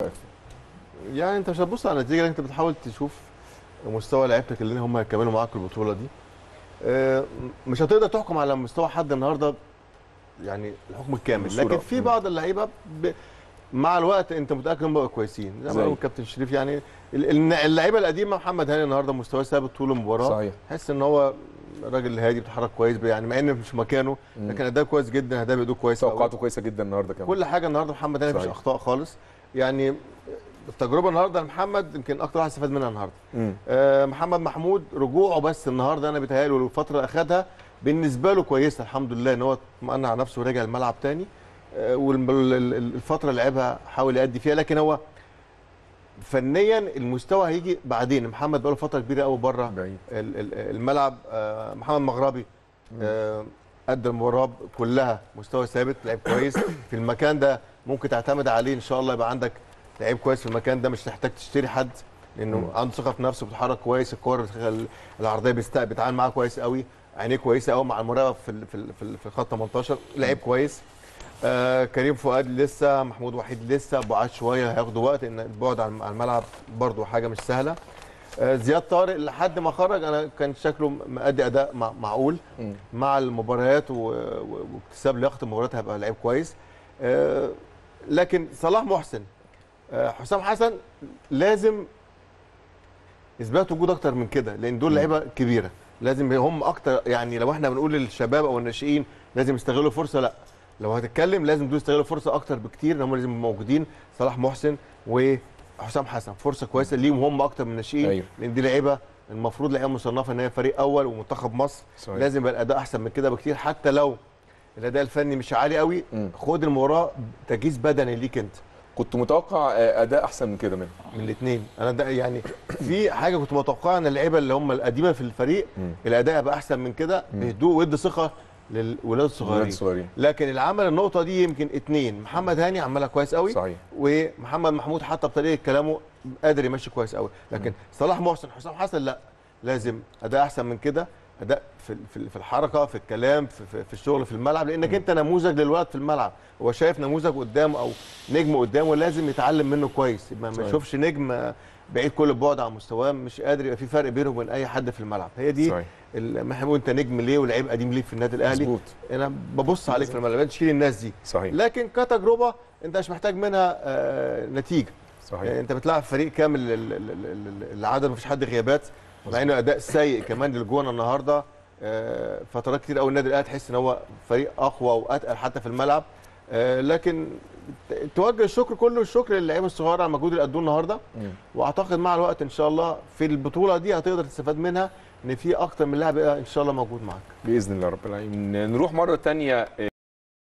يعني انت مش هتبص على النتيجه انت بتحاول تشوف مستوى لعيبتك اللي هم هيكملوا معاك البطوله دي آه، مش هتقدر تحكم على مستوى حد النهارده يعني الحكم الكامل بصورة. لكن في مم. بعض اللعيبه ب... مع الوقت انت متاكد انهم بقوا كويسين زي زي. ما قال الكابتن شريف يعني ال- ال- اللعيبه القديمه محمد هاني النهارده مستواه ثابت طول المباراه صحيح تحس ان هو راجل هادي بيتحرك كويس يعني مع انه مش مكانه مم. لكن اداء كويس جدا اداء بيدوه كويس أوي. توقعاته كويسه جدا النهارده كمان كل حاجه النهارده محمد هاني مفيش صحيح. اخطاء خالص يعني التجربه النهارده لمحمد يمكن اكتر واحد استفاد منها النهارده مم. آه، محمد محمود رجوعه بس النهارده انا بيتهيألي والفتره اللي اخدها بالنسبه له كويسه الحمد لله ان هو اطمأن على نفسه ورجع الملعب تاني والفتره اللي لعبها حاول يأدي فيها لكن هو فنيا المستوى هيجي بعدين محمد بقاله فتره كبيره قوي بره بعيد ال- ال- الملعب آه، محمد مغربي آه، ادى المباراه كلها مستوى ثابت لعيب كويس في المكان ده ممكن تعتمد عليه ان شاء الله يبقى عندك لعيب كويس في المكان ده مش تحتاج تشتري حد لانه مم. عنده ثقه في نفسه بيتحرك كويس الكوره ال- العرضيه بيست- بيتعامل معاها كويس قوي عينيه كويسه قوي مع المراقبه في ال- في ال- في ال- في الخط 18 لعيب كويس آه كريم فؤاد لسه محمود وحيد لسه بعاد شويه هياخدوا وقت ان البعد عن عن الملعب برضو حاجه مش سهله آه زياد طارق لحد ما خرج انا كان شكله مأدي اداء مع- معقول مم. مع المباريات و- و- واكتساب لياقه المباريات هيبقى لعيب كويس آه، لكن صلاح محسن آه، حسام حسن لازم اثبات وجود اكتر من كده لان دول مم. لعيبه كبيره لازم هم اكتر يعني لو احنا بنقول للشباب او الناشئين لازم يستغلوا فرصه لا لو هتتكلم لازم دول يستغلوا فرصه اكتر بكتير ان هم لازم يبقوا موجودين صلاح محسن وحسام حسن فرصه كويسه ليهم هم اكتر من الناشئين أيوه. لان دي لعيبه المفروض لعيبه مصنفه ان هي فريق اول ومنتخب مصر صحيح. لازم يبقى الاداء احسن من كده بكتير حتى لو الاداء الفني مش عالي قوي مم. خد المباراه تجهيز بدني ليك انت كنت متوقع آه، اداء احسن من كده منه من الاثنين انا ده يعني في حاجه كنت متوقعها ان اللعيبه اللي هم القديمه في الفريق مم. الاداء يبقى احسن من كده مم. بهدوء ويدي ثقه للولاد الولاد الصغيرين الصغيرين لكن اللي عمل النقطه دي يمكن اثنين محمد هاني عملها كويس قوي صحيح ومحمد محمود حتى بطريقه كلامه قادر يمشي كويس قوي لكن مم. صلاح محسن حسام حسن لا لازم اداء احسن من كده اداء في في في الحركه في الكلام في, في, في الشغل في الملعب لانك مم. انت نموذج للولد في الملعب هو شايف نموذج قدامه او نجم قدامه لازم يتعلم منه كويس ما ما صحيح. يشوفش نجم بعيد كل البعد عن مستواه مش قادر يبقى في فرق بينه وبين اي حد في الملعب هي دي صحيح ال- ما احنا بنقول انت نجم ليه ولعيب قديم ليه في النادي الاهلي مظبوط انا ببص عليك في الملعب تشيل الناس دي صحيح لكن كتجربه انت مش محتاج منها آه، نتيجه يعني صحيح انت بتلعب فريق كامل ال- ال- ال- ال- العدد مفيش حد غيابات مع انه اداء سيء كمان للجونه النهارده آه، فترات كتير قوي النادي الاهلي تحس ان هو فريق اقوى واتقل حتى في الملعب آه، لكن ت- توجه الشكر كله الشكر للعيبه الصغيره على المجهود اللي ادوه النهارده مم. واعتقد مع الوقت ان شاء الله في البطوله دي هتقدر تستفاد منها ان في اكتر من لاعب ان شاء الله موجود معاك باذن الله رب العالمين نروح مره تانية